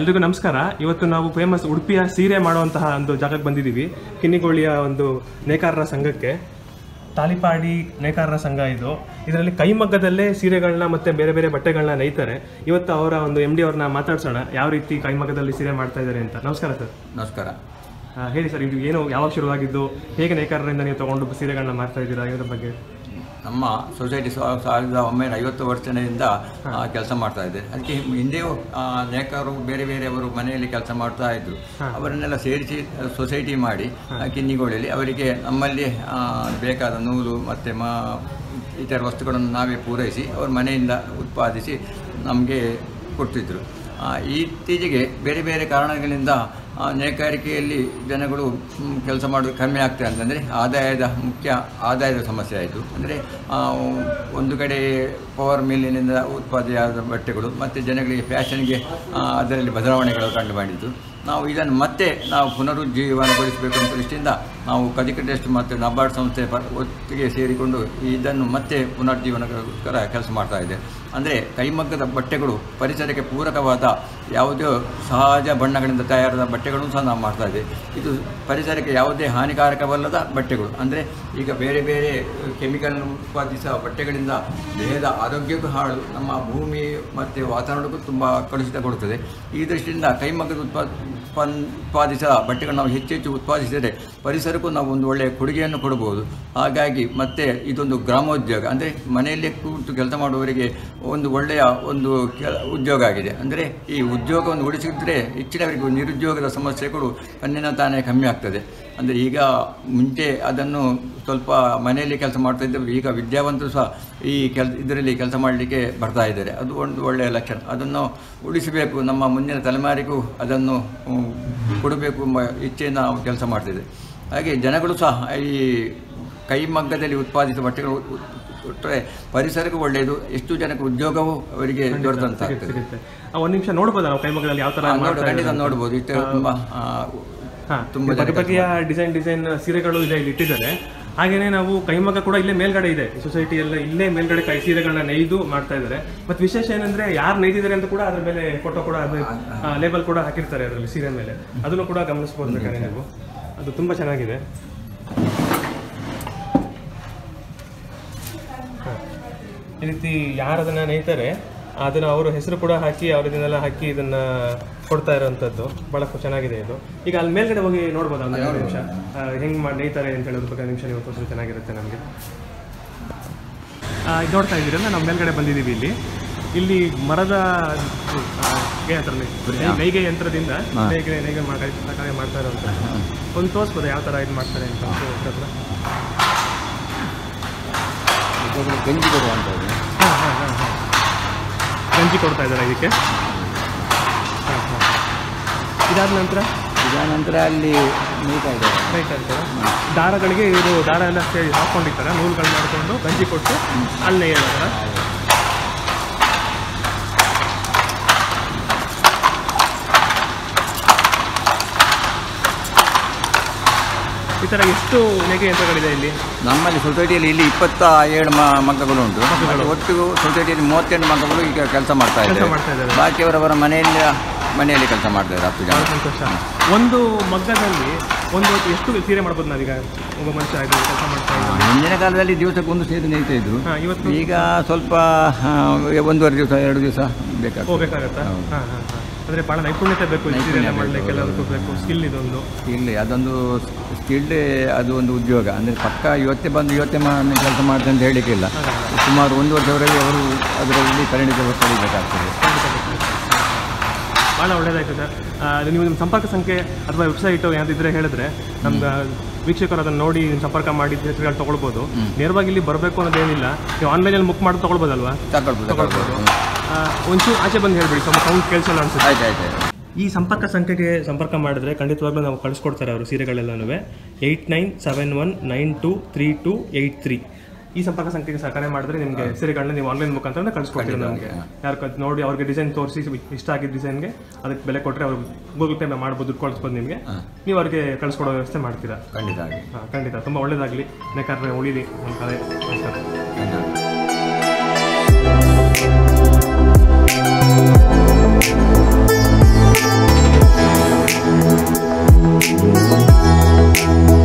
ಎಲ್ರಿಗೂ ನಮಸ್ಕಾರ ಇವತ್ತು ನಾವು ಫೇಮಸ್ ಉಡುಪಿಯ ಸೀರೆ ಮಾಡುವಂತಹ ಒಂದು ಜಾಗಕ್ಕೆ ಬಂದಿದ್ದೀವಿ ಕಿನ್ನಿಗೋಳಿಯ ಒಂದು ನೇಕಾರರ ಸಂಘಕ್ಕೆ ತಾಲಿಪಾಡಿ ನೇಕಾರರ ಸಂಘ ಇದು ಇದರಲ್ಲಿ ಕೈಮಗ್ಗದಲ್ಲೇ ಸೀರೆಗಳನ್ನ ಮತ್ತೆ ಬೇರೆ ಬೇರೆ ಬಟ್ಟೆಗಳನ್ನ ನೇಯ್ತಾರೆ ಇವತ್ತು ಅವರ ಒಂದು ಎಮ್ ಡಿ ಅವ್ರನ್ನ ಮಾತಾಡ್ಸೋಣ ಯಾವ ರೀತಿ ಕೈಮಗ್ಗದಲ್ಲಿ ಸೀರೆ ಮಾಡ್ತಾ ಇದ್ದಾರೆ ಅಂತ ನಮಸ್ಕಾರ ಸರ್ ನಮಸ್ಕಾರ ಆ, ಹೇಳಿ ಸರ್ ಇದು ಏನು ಯಾವಾಗ ಶುರುವಾಗಿದ್ದು ಹೇಗೆ ನೇಕಾರರಿಂದ ನೀವು ತಗೊಂಡು ಸೀರೆಗಳನ್ನ ಮಾಡ್ತಾ ಇದ್ದೀರಾ ಇದ್ರ ಬಗ್ಗೆ ನಮ್ಮ ಸೊಸೈಟಿ ಸ್ವ- ಸಾವಿರದ ಒಂಬೈನೂರ ಐವತ್ತು ವರ್ಷದಿಂದ ಕೆಲಸ ಮಾಡ್ತಾ ಇದೆ ಅದಕ್ಕೆ ಹಿಂದೆಯೂ ಆ, ನೇಕಾರರು ಬೇರೆ ಬೇರೆಯವರು ಮನೆಯಲ್ಲಿ ಕೆಲಸ ಮಾಡ್ತಾ ಇದ್ರು ಅವರನ್ನೆಲ್ಲ ಸೇರಿಸಿ ಸೊಸೈಟಿ ಮಾಡಿ ಆ, ಕಿನ್ನಿಗೋಳಲ್ಲಿ ಅವರಿಗೆ ನಮ್ಮಲ್ಲಿ ಆ, ಬೇಕಾದ ನೂಲು ಮತ್ತು ಮಾ ಇತರ ವಸ್ತುಗಳನ್ನು ನಾವೇ ಪೂರೈಸಿ ಅವ್ರ ಮನೆಯಿಂದ ಉತ್ಪಾದಿಸಿ ನಮಗೆ ಕೊಡ್ತಿದ್ರು ಆ, ಇತ್ತೀಚೆಗೆ ಬೇರೆ ಬೇರೆ ಕಾರಣಗಳಿಂದ ಆ, ನೇಕಾರಿಕೆಯಲ್ಲಿ ಜನಗಳು ಕೆಲಸ ಮಾಡೋದು ಕಮ್ಮಿ ಆಗ್ತದೆ ಅಂತಂದರೆ ಆದಾಯದ ಮುಖ್ಯ ಆದಾಯದ ಸಮಸ್ಯೆ ಆಯಿತು ಅಂದರೆ ಒಂದು ಕಡೆ ಪವರ್ ಮಿಲ್ಲಿನಿಂದ ಉತ್ಪಾದನೆಯಾದ ಬಟ್ಟೆಗಳು ಮತ್ತು ಜನಗಳಿಗೆ ಫ್ಯಾಷನ್ಗೆ ಆ, ಅದರಲ್ಲಿ ಬದಲಾವಣೆಗಳು ಕಂಡು ಬಂದಿತ್ತು ನಾವು ಇದನ್ನು ಮತ್ತೆ ನಾವು ಪುನರುಜ್ಜೀವನಗೊಳಿಸಬೇಕು ಅಂತ ದೃಷ್ಟಿಯಿಂದ ನಾವು ಕದಿಕ ಟ್ರಸ್ಟ್ ಮತ್ತು ನಬಾರ್ಡ್ ಸಂಸ್ಥೆ ಪ ಒಟ್ಟಿಗೆ ಸೇರಿಕೊಂಡು ಇದನ್ನು ಮತ್ತೆ ಪುನರ್ಜೀವನಕ್ಕೋಸ್ಕರ ಕೆಲಸ ಮಾಡ್ತಾ ಇದೆ ಅಂದರೆ ಕೈಮಗ್ಗದ ಬಟ್ಟೆಗಳು ಪರಿಸರಕ್ಕೆ ಪೂರಕವಾದ ಯಾವುದೇ ಸಹಜ ಬಣ್ಣಗಳಿಂದ ತಯಾರಾದ ಬಟ್ಟೆಗಳನ್ನು ಸಹ ನಾವು ಮಾಡ್ತಾ ಇದ್ದೇವೆ ಇದು ಪರಿಸರಕ್ಕೆ ಯಾವುದೇ ಹಾನಿಕಾರಕವಲ್ಲದ ಬಟ್ಟೆಗಳು ಅಂದರೆ ಈಗ ಬೇರೆ ಬೇರೆ ಕೆಮಿಕಲ್ ಉತ್ಪಾದಿಸುವ ಬಟ್ಟೆಗಳಿಂದ ದೇಹದ ಆರೋಗ್ಯಕ್ಕೂ ಹಾಳು ನಮ್ಮ ಭೂಮಿ ಮತ್ತು ವಾತಾವರಣಕ್ಕೂ ತುಂಬ ಕಲುಷಿತ ಕೊಡುತ್ತದೆ ಈ ದೃಷ್ಟಿಯಿಂದ ಕೈಮಗ್ಗದ ಉತ್ಪಾದ ಉತ್ಪನ್ ಉತ್ಪಾದಿಸುವ ಬಟ್ಟೆಗಳನ್ನು ನಾವು ಹೆಚ್ಚು ಹೆಚ್ಚು ಉತ್ಪಾದಿಸಿದರೆ ಪರಿಸರಕ್ಕೂ ನಾವು ಒಂದು ಒಳ್ಳೆಯ ಕೊಡುಗೆಯನ್ನು ಕೊಡಬಹುದು ಹಾಗಾಗಿ ಮತ್ತೆ ಇದೊಂದು ಗ್ರಾಮೋದ್ಯೋಗ ಅಂದರೆ ಮನೆಯಲ್ಲೇ ಕೂತು ಕೆಲಸ ಮಾಡುವವರಿಗೆ ಒಂದು ಒಳ್ಳೆಯ ಒಂದು ಕೆಲ ಉದ್ಯೋಗ ಆಗಿದೆ ಅಂದರೆ ಈ ಉದ್ಯೋಗವನ್ನು ಉಳಿಸಿದ್ರೆ ಹೆಚ್ಚಿನವರಿಗೆ ನಿರುದ್ಯೋಗದ ಸಮಸ್ಯೆಗಳು ಕಣ್ಣಿನ ತಾನೇ ಕಮ್ಮಿ ಆಗ್ತದೆ ಅಂದರೆ ಈಗ ಮುಂಚೆ ಅದನ್ನು ಸ್ವಲ್ಪ ಮನೆಯಲ್ಲಿ ಕೆಲಸ ಮಾಡ್ತಾ ಇದ್ದವರು ಈಗ ವಿದ್ಯಾವಂತರು ಸಹ ಈ ಕೆಲ್ ಇದರಲ್ಲಿ ಕೆಲಸ ಮಾಡಲಿಕ್ಕೆ ಬರ್ತಾ ಇದ್ದಾರೆ ಅದು ಒಂದು ಒಳ್ಳೆಯ ಲಕ್ಷಣ ಅದನ್ನು ಉಳಿಸಬೇಕು ನಮ್ಮ ಮುಂದಿನ ತಲೆಮಾರಿಗೂ ಅದನ್ನು ಹ್ಮ್, ಕೊಡಬೇಕು ಎಂಬ ಇಚ್ಛೆಯಿಂದ ನಾವು ಕೆಲಸ ಮಾಡ್ತಿದ್ದೆ ಹಾಗೆ ಜನಗಳು ಸಹ ಈ ಕೈಮಗ್ಗದಲ್ಲಿ ಉತ್ಪಾದಿಸಿದ ಬಟ್ಟೆಗಳು ಕೊಟ್ಟರೆ ಪರಿಸರಕ್ಕೂ ಒಳ್ಳೆಯದು ಎಷ್ಟು ಜನಕ್ಕೆ ಉದ್ಯೋಗವೂ ಅವರಿಗೆ ದೊರೆತಂತಾಗ್ತದೆ ಸಿಗುತ್ತೆ ಆ, ಒಂದ್ ನಿಮಿಷ ನೋಡ್ಬೋದಾ ನಾವು ಕೈಮಗ್ಗದಲ್ಲಿ ಯಾವ ತರ ಆ, ನೋಡು, ಮಾಡ್ತಾ ಖಂಡಿತ ಇದ್ದಾರೆ ಅಂತ? ನೋಡ್ಬೋದು ಇಷ್ಟು ತುಂಬ ಆ, ಹಾ, ತುಂಬ ಬಗೆ ಬಗೆಯ ಡಿಸೈನ್ ಡಿಸೈನ್ ಸೀರೆಗಳು ಇದೆ ಇಲ್ಲಿ ಇಟ್ಟಿದ್ದಾರೆ ಹಾಗೇನೆ ನಾವು ಕೈಮಗ್ಗ ಕೂಡ ಇಲ್ಲೇ ಮೇಲ್ಗಡೆ ಇದೆ ಸೊಸೈಟಿ ಎಲ್ಲ ಇಲ್ಲೇ ಮೇಲ್ಗಡೆ ಕೈ ಸೀರೆಗಳನ್ನ ನೆಯ್ದು ಮಾಡ್ತಾ ಇದ್ದಾರೆ ಮತ್ತೆ ವಿಶೇಷ ಏನಂದ್ರೆ ಯಾರು ನೇಯ್ದಿದ್ದಾರೆ ಅಂತ ಕೂಡ ಅದ್ರ ಮೇಲೆ ಫೋಟೋ ಕೂಡ ಲೇಬಲ್ ಕೂಡ ಹಾಕಿರ್ತಾರೆ ಅದರಲ್ಲಿ ಸೀರೆ ಮೇಲೆ ಅದನ್ನು ಕೂಡ ಗಮನಿಸಬಹುದು ಬೇಕಾದ್ರೆ ನೀವು ಅದು ತುಂಬಾ ಚೆನ್ನಾಗಿದೆ ಹಾ. ಈ ರೀತಿ ಯಾರು ಅದನ್ನ ನೇಯ್ತಾರೆ ಅದನ್ನ ಅವರು ಹೆಸರು ಕೂಡ ಹಾಕಿ ಅವ್ರ ಇದನ್ನೆಲ್ಲ ಹಾಕಿ ಇದನ್ನ ಕೊಡ್ತಾ ಇರೋಂಥದ್ದು ಬಹಳ ಚೆನ್ನಾಗಿದೆ ಇದು ಈಗ ಅಲ್ಲಿ ಮೇಲ್ಗಡೆ ಹೋಗಿ ನೋಡ್ಬೋದಾ ಒಂದು ಎರಡು ನಿಮಿಷ ಆ, ಹೆಂಗ್ ಮಾಡಿ ನೇಯ್ತಾರೆ ಅಂತ ಹೇಳೋದ್ರ ಬಗ್ಗೆ ನಿಮಿಷ ನೀವು ತೋರಿಸಿದ್ರೆ ಚೆನ್ನಾಗಿರುತ್ತೆ ನಮಗೆ ಇದು ನೋಡ್ತಾ ಇದ್ದೀರಲ್ಲ ನಾವು ಮೇಲ್ಗಡೆ ಬಂದಿದ್ದೀವಿ ಇಲ್ಲಿ ಇಲ್ಲಿ ಮರದ ಆ, ಏನಂತಾರಲ್ಲ, ನೈ- ನೈಗೆ ಯಂತ್ರದಿಂದ ನೇಯ್ಗೆ ನೈಗೆ ಮಾಡಿ ಕಾರ್ಯ ಮಾಡ್ತಾ ಇರೋಂಥದ್ದು ಒಂದು ತೋರಿಸ್ಬೋದು ಯಾವ ಥರ ಇದು ಮಾಡ್ತಾರೆ ಅಂತ ಒಂದು ಹತ್ರ ಗಂಜಿ ಕೊಡುವಂಥದ್ದು ಹಾಂ ಹಾಂ ಹಾಂ ಹಾಂ ಗಂಜಿ ಕೊಡ್ತಾ ಇದ್ದಾರೆ ಇದಕ್ಕೆ ಹಾಂ ಹಾಂ ಇದಾದ ನಂತರ ಇದಾದ ನಂತರ ಅಲ್ಲಿ ನೀತಾ ಇದೆ ರೈಟ್ ಅಂತಾರೆ ದಾರಗಳಿಗೆ ಇದು ದಾರ ಎಲ್ಲ ಸೇರಿ ಹಾಕೊಂಡಿರ್ತಾರೆ ನೂಲುಗಳು ಮಾಡಿಕೊಂಡು ಗಂಜಿ ಕೊಟ್ಟು ಅಲ್ಲಿ ಹೇಳ್ತಾರೆ ಈ ಥರ ಎಷ್ಟು ನೆಗೆ ಯಂತ್ರಗಳಿದೆ ಇಲ್ಲಿ ನಮ್ಮಲ್ಲಿ ಸೊಸೈಟಿಯಲ್ಲಿ ಇಲ್ಲಿ ಇಪ್ಪತ್ತ ಏಳು ಮ ಮಗ್ಗಗಳು ಉಂಟು ಮತ್ತೆ ಒಟ್ಟು ಸೊಸೈಟಿಯಲ್ಲಿ ಮೂವತ್ತೆಂಟು ಮಗ್ಗಗಳು ಈಗ ಕೆಲಸ ಮಾಡ್ತಾ ಕೆಲಸ ಇದ್ದಾರೆ ಮಾಡ್ತಾ ಇದ್ದಾರೆ ಬಾಕಿಯವರವರ ಮನೆಯಲ್ಲಿ ಮನೆಯಲ್ಲಿ ಕೆಲಸ ಮಾಡ್ತಾ ಇದ್ದಾರೆ ಹತ್ತು ಜನ ಬಹಳ ಸಂತೋಷ ಒಂದು ಮಗ್ಗದಲ್ಲಿ ಒಂದು ಎಷ್ಟು ಸೀರೆ ಮಾಡ್ಬೋದು ನಾವೀಗ ಒಬ್ಬ ಮನುಷ್ಯ ಆಗಿ ಕೆಲಸ ಮಾಡ್ತಾ ಇದ್ದಾರೆ ಹಿಂದಿನ ಕಾಲದಲ್ಲಿ ದಿವಸಕ್ಕೆ ಒಂದು ಸೀರೆ ನೇಯ್ತಾ ಇದ್ರು ಹಾಂ ಇವತ್ತು ಈಗ ಸ್ವಲ್ಪ ಆ, ಒಂದೂವರೆ ದಿವಸ ಎರಡು ದಿವಸ ಬೇಕಾಗ್ತದೆ ಹೋಗ್ಬೇಕಾಗತ್ತಾ ಹಾಂ ಹೌದು. ಹಾಂ ಹಾಂ ಅಂದರೆ ಭಾಳ ನೈಪುಣ್ಯತೆ ಬೇಕು ಈ ಸೀರೆ ಎಲ್ಲ ಮಾಡಲಿಕ್ಕೆ ಎಲ್ಲದಕ್ಕೂ ಬೇಕು ಸ್ಕಿಲ್ ಇದೊಂದು ಇಲ್ಲಿ ಅದೊಂದು ಸ್ಕಿಲ್ಡ್ ಅದು ಒಂದು ಉದ್ಯೋಗ ಅಂದರೆ ಪಕ್ಕ ಇವತ್ತೇ ಬಂದು ಇವತ್ತೇ ಕೆಲಸ ಮಾಡ್ತಾರೆ ಅಂತ ಹೇಳಲಿಕ್ಕೆ ಇಲ್ಲ ಸುಮಾರು ಒಂದು ವರ್ಷವರೆಗೆ ಅವರು ಅದರಲ್ಲಿ ಪರಿಣಿತ ಪಡಿಬೇಕಾಗ್ತದೆ ಭಾಳ ಒಳ್ಳೇದಾಯ್ತು ಸರ್ ಆ, ಅದು ನೀವು ನಿಮ್ಮ ಸಂಪರ್ಕ ಸಂಖ್ಯೆ ಅಥವಾ ವೆಬ್ಸೈಟು ಏನಾದಿದ್ರೆ ಹೇಳಿದ್ರೆ ನಮ್ಗೆ ವೀಕ್ಷಕರು ಅದನ್ನು ನೋಡಿ ನಿಮ್ ಸಂಪರ್ಕ ಮಾಡಿ ಹೆಸರುಗಳು ತೊಗೊಳ್ಬೋದು ನೇರವಾಗಿ ಇಲ್ಲಿ ಬರಬೇಕು ಅನ್ನೋದೇನಿಲ್ಲ ನೀವು ಆನ್ಲೈನಲ್ಲಿ ಬುಕ್ ಮಾಡಿ ತೊಗೊಳ್ಬೋದಲ್ವಾ ತಗೊಳ್ಬೋದು ತಗೊಳ್ಬೋದು ಆ, ಒಂಚೂರು ಆಚೆ ಬಂದು ಹೇಳ್ಬಿಡಿ ಸ್ವಲ್ಪ ಸೌಂಡ್ ಕೇಳಿಸಲ್ಲ ಅನ್ಸುತ್ತೆ ಆಯ್ತು ಆಯ್ತು ಆಯ್ತು ಈ ಸಂಪರ್ಕ ಸಂಖ್ಯೆಗೆ ಸಂಪರ್ಕ ಮಾಡಿದ್ರೆ ಖಂಡಿತವಾಗ್ಲೂ ನಾವು ಕಳಿಸ್ಕೊಡ್ತಾರೆ ಅವರು ಸೀರೆಗಳೆಲ್ಲನೂ eight nine seven one nine two three two eight three ಈ ಸಂಪರ್ಕ ಸಂಖ್ಯೆಗೆ ಸಹಕಾರ ಮಾಡಿದ್ರೆ ನಿಮಗೆ ಸೀರೆಗಳನ್ನ ನೀವು ಆನ್ಲೈನ್ ಮುಖಾಂತರ ಕಳಿಸ್ಕೊಡ್ತೀವಿ ನಮಗೆ ಯಾರು ಕ- ನೋಡಿ ಅವ್ರಿಗೆ ಡಿಸೈನ್ ತೋರಿಸಿ ಇಷ್ಟ ಆಗಿದ್ದ ಡಿಸೈನ್ಗೆ ಅದಕ್ಕೆ ಬೆಲೆ ಕೊಟ್ಟರೆ ಅವ್ರು ಗೂಗಲ್ ಪೇ ಮಾಡ್ಬೋದು ದುಡ್ಡು ಕಳಿಸ್ಬೋದು ನಿಮಗೆ ನೀವು ಅವ್ರಿಗೆ ಕಳಿಸ್ಕೊಡೋ ವ್ಯವಸ್ಥೆ ಮಾಡ್ತೀರಾ ಖಂಡಿತ ಆಗಿ ಹಾಂ ಖಂಡಿತ ತುಂಬ ಒಳ್ಳೇದಾಗಲಿ ಬೇಕಾದ್ರೆ ಉಳಿಲಿ ನಮ್ಮ ಕಲೆ ನಮಸ್ಕಾರ ಧನ್ಯವಾದ Thank